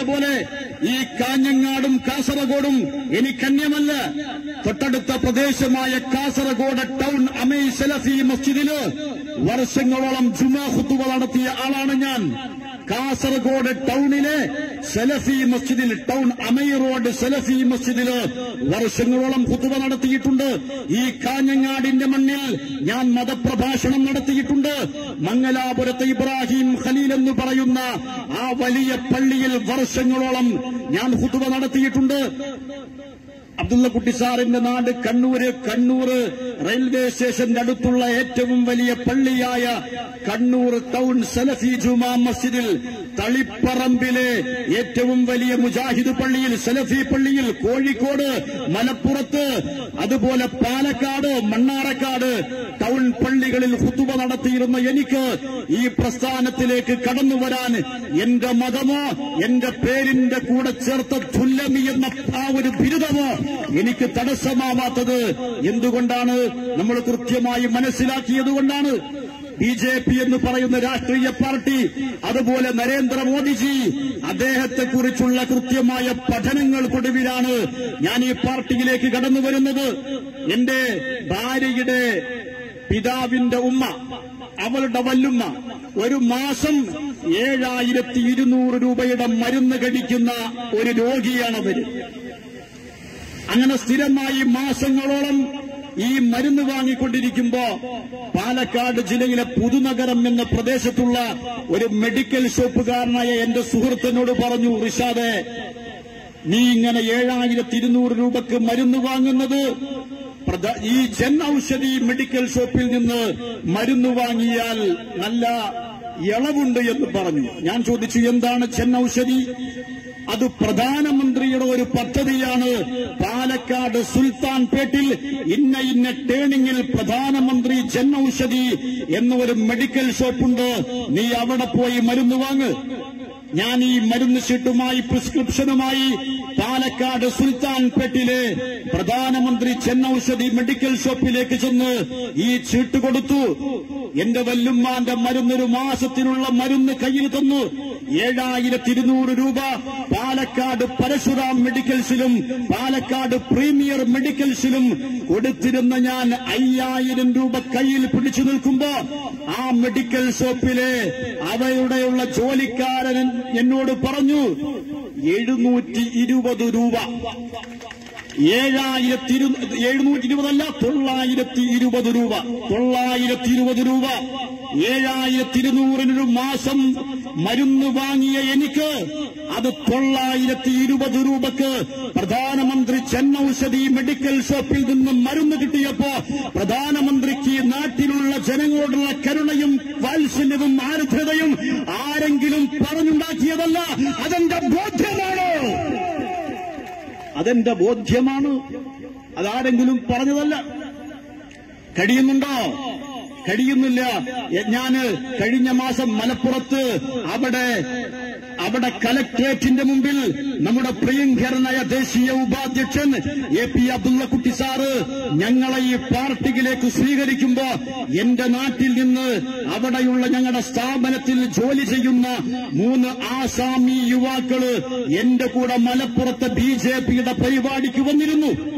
പോലെ ഈ കാഞ്ഞങ്ങാടും കാസർഗോഡും എനിക്കന്യമല്ല തൊട്ടടുത്ത പ്രദേശമായ കാസർഗോഡ് ടൗൺ അമൈ സലഫി മസ്ജിദില് വർഷങ്ങളോളം ജുമാ ഖുത്തുബ നടത്തിയ ആളാണ് ഞാൻ കാസർഗോഡ് ടൗണിലെ സലഫി മസ്ജിദിൽ ടൗൺ അമൈ റോഡ് സലഫി മസ്ജിദില് വർഷങ്ങളോളം ഖുത്തുബ നടത്തിയിട്ടുണ്ട് ഈ കാഞ്ഞങ്ങാടിന്റെ മണ്ണിൽ ഞാൻ മതപ്രഭാഷണം നടത്തിയിട്ടുണ്ട് മംഗലാപുരത്തെ ഇബ്രാഹിം ഖലീൽ എന്ന് പറയുന്ന ആ വലിയ പള്ളിയിൽ വർഷങ്ങളോളം ഞാൻ ഖുത്തുബ നടത്തിയിട്ടുണ്ട് അബ്ദുള്ളക്കുട്ടി സാറിന്റെ നാട് കണ്ണൂര് കണ്ണൂര് റെയിൽവേ സ്റ്റേഷന്റെ അടുത്തുള്ള ഏറ്റവും വലിയ പള്ളിയായ കണ്ണൂർ ടൗൺ സലഫി ജുമാ മസ്ജിദിൽ തളിപ്പറമ്പിലെ ഏറ്റവും വലിയ മുജാഹിദ് പള്ളിയിൽ സലഫി പള്ളിയിൽ കോഴിക്കോട് മലപ്പുറത്ത് അതുപോലെ പാലക്കാട് മണ്ണാറക്കാട് ടൗൺ പള്ളികളിൽ ഹുത്തുബ നടത്തിയിരുന്ന എനിക്ക് ഈ പ്രസ്ഥാനത്തിലേക്ക് കടന്നു വരാൻ എന്റെ മതമോ എന്റെ പേരിന്റെ കൂടെ ചേർത്ത തുല്ലമി എന്ന ആ ഒരു ബിരുദമോ എനിക്ക് തടസ്സമാവാത്തത് എന്തുകൊണ്ടാണ് നമ്മൾ കൃത്യമായി മനസ്സിലാക്കിയതുകൊണ്ടാണ് ബി ജെ പി എന്ന് പറയുന്ന രാഷ്ട്രീയ പാർട്ടി അതുപോലെ നരേന്ദ്രമോദിജി അദ്ദേഹത്തെക്കുറിച്ചുള്ള കൃത്യമായ പഠനങ്ങൾക്കൊടുവിലാണ് ഞാൻ ഈ പാർട്ടിയിലേക്ക് കടന്നു വരുന്നത് എന്റെ ഭാര്യയുടെ പിതാവിന്റെ ഉമ്മ അവളുടെ വല്ലുമ്മ ഒരു മാസം ഏഴായിരത്തി ഇരുന്നൂറ് രൂപയുടെ മരുന്ന് കഴിക്കുന്ന ഒരു രോഗിയാണവര് അങ്ങനെ സ്ഥിരമായി മാസങ്ങളോളം ഈ മരുന്ന് വാങ്ങിക്കൊണ്ടിരിക്കുമ്പോ പാലക്കാട് ജില്ലയിലെ പുതുനഗരം എന്ന പ്രദേശത്തുള്ള ഒരു മെഡിക്കൽ ഷോപ്പുകാരനായ എന്റെ സുഹൃത്തിനോട് പറഞ്ഞു റിഷാദെ നീ ഇങ്ങനെ ഏഴായിരത്തി ഇരുന്നൂറ് രൂപക്ക് മരുന്ന് വാങ്ങുന്നത് പ്രധ- ഈ ജൻ ഔഷധി മെഡിക്കൽ ഷോപ്പിൽ നിന്ന് മരുന്ന് വാങ്ങിയാൽ നല്ല ഇളവുണ്ട് എന്ന് പറഞ്ഞു ഞാൻ ചോദിച്ചു എന്താണ് ജൻ ഔഷധി അത് പ്രധാനമന്ത്രിയുടെ ഒരു പദ്ധതിയാണ് പാലക്കാട് സുൽത്താൻ പേട്ടിൽ ഇന്ന ഇന്ന ടേണിങ്ങിൽ പ്രധാനമന്ത്രി ജൻ ഔഷധി എന്ന ഒരു മെഡിക്കൽ ഷോപ്പുണ്ട് നീ അവിടെ പോയി മരുന്ന് വാങ്ങ് ഞാൻ ഈ മരുന്ന് ഷീട്ടുമായി പ്രിസ്ക്രിപ്ഷനുമായി പാലക്കാട് സുൽത്താൻ പേട്ടിലെ പ്രധാനമന്ത്രി ജൻ ഔഷധി മെഡിക്കൽ ഷോപ്പിലേക്ക് ചെന്ന് ഈ ചീട്ട് കൊടുത്തു എന്റെ വല്ലുമ്മാന്റെ മരുന്നൊരു മാസത്തിനുള്ള മരുന്ന് കയ്യിൽ തന്നു ഏഴായിരത്തി ഇരുന്നൂറ് രൂപ പാലക്കാട് പരശുറാം മെഡിക്കൽസിലും പാലക്കാട് പ്രീമിയർ മെഡിക്കൽസിലും കൊടുത്തിരുന്ന ഞാൻ അയ്യായിരം രൂപ കയ്യിൽ പിടിച്ചു നിൽക്കുമ്പോ ആ മെഡിക്കൽ ഷോപ്പിലെ അവയുടെയുള്ള ജോലിക്കാരൻ എന്നോട് പറഞ്ഞു എഴുന്നൂറ്റി ഇരുപത് രൂപ ഏഴായിരത്തി ഇരു എഴുന്നൂറ്റി ഇരുപതല്ല തൊള്ളായിരത്തി ഇരുപത് രൂപ തൊള്ളായിരത്തി ഇരുപത് രൂപ ഏഴായിരത്തി ഇരുന്നൂറിനൊരു മാസം മരുന്ന് വാങ്ങിയ എനിക്ക് അത് തൊള്ളായിരത്തി ഇരുപത് രൂപക്ക് പ്രധാനമന്ത്രി ജനൌഷധി മെഡിക്കൽ ഷോപ്പിൽ നിന്ന് മരുന്ന് കിട്ടിയപ്പോ പ്രധാനമന്ത്രിക്ക് നാട്ടിലുള്ള ജനങ്ങളോടുള്ള കരുണയും വാത്സല്യവും ആർദ്രതയും ആരെങ്കിലും പറഞ്ഞുണ്ടാക്കിയതല്ല അതെന്റെ ബോധ്യമാണ് അതെന്റെ ബോധ്യമാണ് അതാരെങ്കിലും പറഞ്ഞതല്ല കഴിയുന്നുണ്ടോ കഴിയുന്നില്ല എ- ഞാന് കഴിഞ്ഞ മാസം മലപ്പുറത്ത് അവിടെ അവിടെ കലക്ട്രേറ്റിന്റെ മുമ്പിൽ നമ്മുടെ പ്രിയങ്കരനായ ദേശീയ ഉപാധ്യക്ഷൻ എ പി അബ്ദുള്ളക്കുട്ടി സാറ് ഞങ്ങളെ ഈ പാർട്ടിയിലേക്ക് സ്വീകരിക്കുമ്പോ എന്റെ നാട്ടിൽ നിന്ന് അവിടെയുള്ള ഞങ്ങളുടെ സ്ഥാപനത്തിൽ ജോലി ചെയ്യുന്ന മൂന്ന് ആസാമി യുവാക്കള് എന്റെ കൂടെ മലപ്പുറത്തെ ബി ജെ പിയുടെ പരിപാടിക്ക് വന്നിരുന്നു